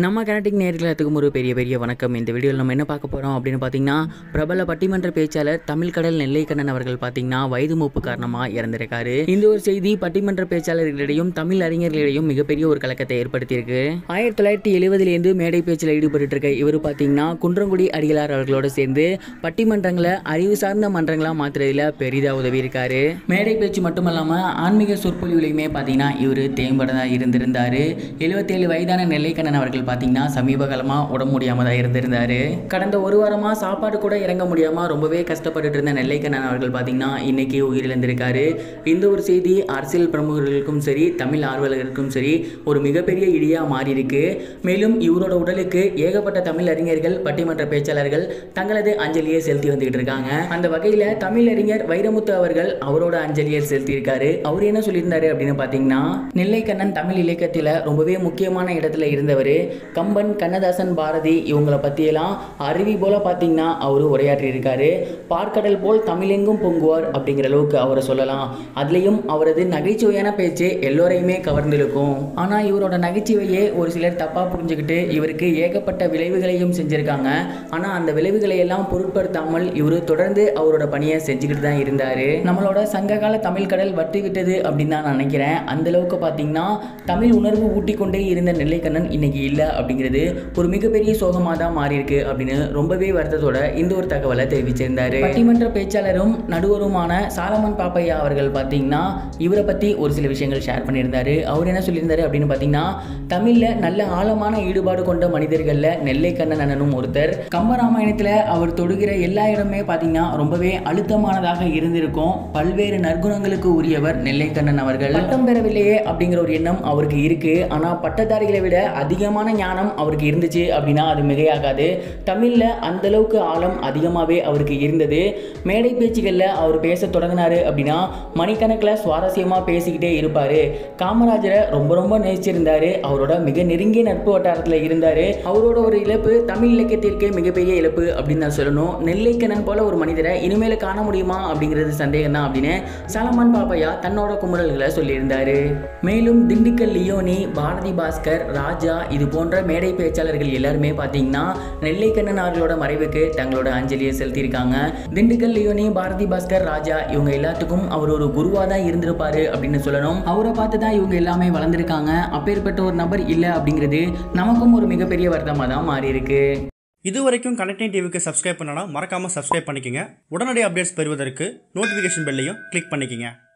நம்ம கனடிக் நேர்களுக்கும் ஒரு பெரிய பெரிய வணக்கம் இந்த வீடியோவில் நம்ம என்ன பார்க்க போகிறோம் அப்படின்னு பார்த்தீங்கன்னா பிரபல பட்டிமன்ற பேச்சாளர் தமிழ்கடல் நெல்லைக்கண்ணன் அவர்கள் பார்த்தீங்கன்னா வயது மூப்பு காரணமாக இறந்திருக்காரு இந்த ஒரு செய்தி பட்டிமன்ற பேச்சாளர்களிடையும் தமிழ் அறிஞர்களிடையும் மிகப்பெரிய ஒரு கலக்கத்தை ஏற்படுத்தியிருக்கு ஆயிரத்தி தொள்ளாயிரத்தி எழுபதுலேருந்து மேடை பேச்சில் ஈடுபட்டு இருக்க இவர் பார்த்தீங்கன்னா குன்றங்குடி அடிகளார் அவர்களோட சேர்ந்து பட்டிமன்றங்களை அறிவு சார்ந்த மன்றங்களாக மாற்றுறதுல பெரிதாக உதவி இருக்காரு மேடை பேச்சு மட்டும் இல்லாமல் ஆன்மீக சொற்பொழிவுலையுமே பார்த்தீங்கன்னா இவர் தேம்படதாக இருந்திருந்தார் எழுபத்தேழு வயதான நெல்லைக்கண்ணன் அவர்கள் பார்த்தீங்கன்னா சமீப காலமாக உடம்பு முடியாமல் தான் இருந்திருந்தார் கடந்த ஒரு வாரமாக சாப்பாடு கூட இறங்க முடியாமல் ரொம்பவே கஷ்டப்பட்டுட்டு இருந்த நெல்லைக்கண்ணன் அவர்கள் பார்த்தீங்கன்னா இன்னைக்கு உயிரிழந்திருக்காரு இந்த ஒரு செய்தி அரசியல் பிரமுகர்களுக்கும் சரி தமிழ் ஆர்வலர்களுக்கும் சரி ஒரு மிகப்பெரிய இடியாக மாறி இருக்கு மேலும் இவரோட உடலுக்கு ஏகப்பட்ட தமிழ் அறிஞர்கள் பட்டிமன்ற பேச்சாளர்கள் தங்களது அஞ்சலியை செலுத்தி வந்துகிட்டு இருக்காங்க அந்த வகையில் தமிழ் அறிஞர் வைரமுத்து அவர்கள் அவரோட அஞ்சலியை செலுத்தியிருக்காரு அவர் என்ன சொல்லியிருந்தாரு அப்படின்னு பார்த்தீங்கன்னா நெல்லைக்கண்ணன் தமிழ் இலக்கியத்தில் ரொம்பவே முக்கியமான இடத்துல இருந்தவர் கம்பன் கண்ணதாசன் பாரதி இவங்கள பற்றியெல்லாம் அருவி போல பார்த்தீங்கன்னா அவர் உரையாற்றி இருக்காரு பார்க்கடல் போல் தமிழெங்கும் பொங்குவார் அப்படிங்கிற அளவுக்கு அவரை சொல்லலாம் அதுலேயும் அவரது நகைச்சுவையான பேச்சு எல்லோரையுமே கவர்ந்திருக்கும் ஆனால் இவரோட நகைச்சுவையே ஒரு சிலர் தப்பாக புரிஞ்சுக்கிட்டு இவருக்கு ஏகப்பட்ட விளைவுகளையும் செஞ்சுருக்காங்க ஆனால் அந்த விளைவுகளை எல்லாம் பொருட்படுத்தாமல் இவர் தொடர்ந்து அவரோட பணியை செஞ்சுக்கிட்டு தான் இருந்தார் நம்மளோட சங்ககால தமிழ் கடல் வற்றி விட்டது அப்படின்னு தான் நான் நினைக்கிறேன் அந்த அளவுக்கு பார்த்தீங்கன்னா தமிழ் உணர்வு ஊட்டிக்கொண்டே இருந்த நெல்லைக்கண்ணன் இன்னைக்கு இல்லை அப்படிங்கிறது ஒரு மிகப்பெரிய சோகமாக தான் மாறி இருக்கு அப்படின்னு ரொம்பவே வருத்தத்தோட இந்த ஒரு தகவலை தெரிவிச்சிருந்தாரு பட்டிமன்ற பேச்சாளரும் நடுவருமான சாலமன் பாப்பையா அவர்கள் பார்த்தீங்கன்னா இவரை பற்றி ஒரு சில விஷயங்கள் ஷேர் பண்ணியிருந்தாரு அவர் என்ன சொல்லியிருந்தாரு அப்படின்னு பார்த்தீங்கன்னா தமிழில் நல்ல ஆழமான ஈடுபாடு கொண்ட மனிதர்களில் நெல்லைக்கண்ணன் அண்ணனும் ஒருத்தர் கம்பராமாயணத்தில் அவர் தொடுகிற எல்லா இடமே பார்த்தீங்கன்னா ரொம்பவே அழுத்தமானதாக இருந்திருக்கும் பல்வேறு நற்குணங்களுக்கு உரியவர் நெல்லைக்கண்ணன் அவர்கள் பட்டம் பெறவில்லையே அப்படிங்கிற ஒரு எண்ணம் அவருக்கு இருக்கு ஆனால் பட்டதாரிகளை விட அதிகமான ஞானம் அவருக்கு இருந்துச்சு அப்படின்னா அது மிகையாகாது தமிழில் அந்த அளவுக்கு ஆழம் அதிகமாகவே அவருக்கு இருந்தது மேடை பேச்சுகளில் அவர் பேச தொடங்கினாரு அப்படின்னா மணிக்கணக்கில் சுவாரஸ்யமாக பேசிக்கிட்டே இருப்பார் காமராஜரை ரொம்ப ரொம்ப நேசிச்சிருந்தாரு அவரோட மிக நெருங்கிய நட்பு வட்டாரத்தில் இருந்தார் அவரோட ஒரு இழப்பு தமிழ் இலக்கியத்திற்கே மிகப்பெரிய இழப்பு அப்படின்னு நான் சொல்லணும் நெல்லைக்கண்ணன் போல ஒரு மனிதரை இனிமேல் காண முடியுமா அப்படிங்கிறது சந்தேகம் தான் அப்படின்னு சலமான் பாப்பையா தன்னோட குமுறல்களை சொல்லியிருந்தாரு மேலும் திண்டுக்கல் லியோனி பாரதி பாஸ்கர் ராஜா இது போன்ற மேடை பேச்சாளர்கள் எல்லாருமே பார்த்தீங்கன்னா நெல்லைக்கண்ணன் அவர்களோட மறைவுக்கு தங்களோட அஞ்சலியை செலுத்தியிருக்காங்க திண்டுக்கல் லியோனி பாரதி பாஸ்கர் ராஜா இவங்க எல்லாத்துக்கும் அவர் ஒரு குருவாக தான் இருந்திருப்பாரு அப்படின்னு சொல்லணும் அவரை பார்த்து தான் இவங்க எல்லாமே வளர்ந்துருக்காங்க அப்பேற்பட்ட ஒரு நபர் இல்லை அப்படிங்கிறது நமக்கும் ஒரு மிகப்பெரிய வருத்தமாக தான் மாறி இருக்கு இது வரைக்கும் கனெக்டிங் டிவிக்கு சப்ஸ்கிரைப் பண்ணனா மறக்காமல் சப்ஸ்கிரைப் பண்ணிக்கங்க உடனடி அப்டேட்ஸ் பெறுவதற்கு நோட்டிஃபிகேஷன் பெல்லையும் கிளிக் பண்ணிக்கங்க